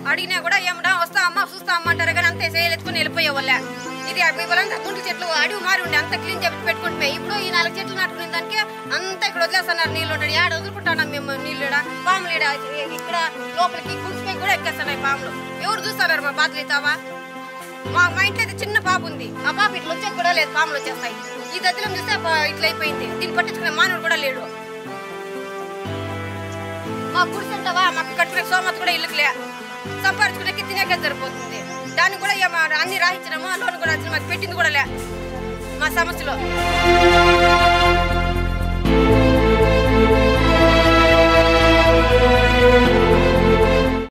అడిగినా కూడా ఏమడా వస్తా అమ్మా చూస్తా అమ్మ అంటారు కానీ అంతే చేయలేసుకుని వెళ్ళిపోయే వాళ్ళ ఇది ఇవ్వాలంతా గుంటి చెట్లు అడివి మారి ఉండి అంత క్లీన్ చేసి పెట్టుకుంటే ఇప్పుడు ఈ నాలుగు చెట్లు నాటుకునే దానికి అంతా ఇక్కడ వదిలేస్తున్నారు నీళ్ళు ఉంటాడు ఏడ వదులుకుంటున్నాం మేము నీళ్ళు ఈడ, పాములు ఈడ ఇక్కడ లోపలికి గుడిసిపోయి కూడా ఎక్కేస్తున్నాయి పాములు ఎవరు చూస్తున్నారు మా బాధలు ఇస్తావా మా మా ఇంట్లో అయితే చిన్న పాప ఉంది ఆ పాప ఇట్లా వచ్చేది కూడా లేదు పాములు వచ్చేస్తాయి ఈ దద్దలం చూస్తే ఆ పా- ఇట్లా అయిపోయింది దీన్ని పట్టించుకునే మానవుడు కూడా లేడు మా గుడిసంటావా మాకు కట్టుకునే సోమత కూడా ఇల్లుకులే సంపాదించుకునే తినేకే సరిపోతుంది దాన్ని కూడా ఏమో అన్ని రాయించినాము లోన్ కూడా వచ్చిన మాకు పెట్టింది కూడా లే మా సమస్యలో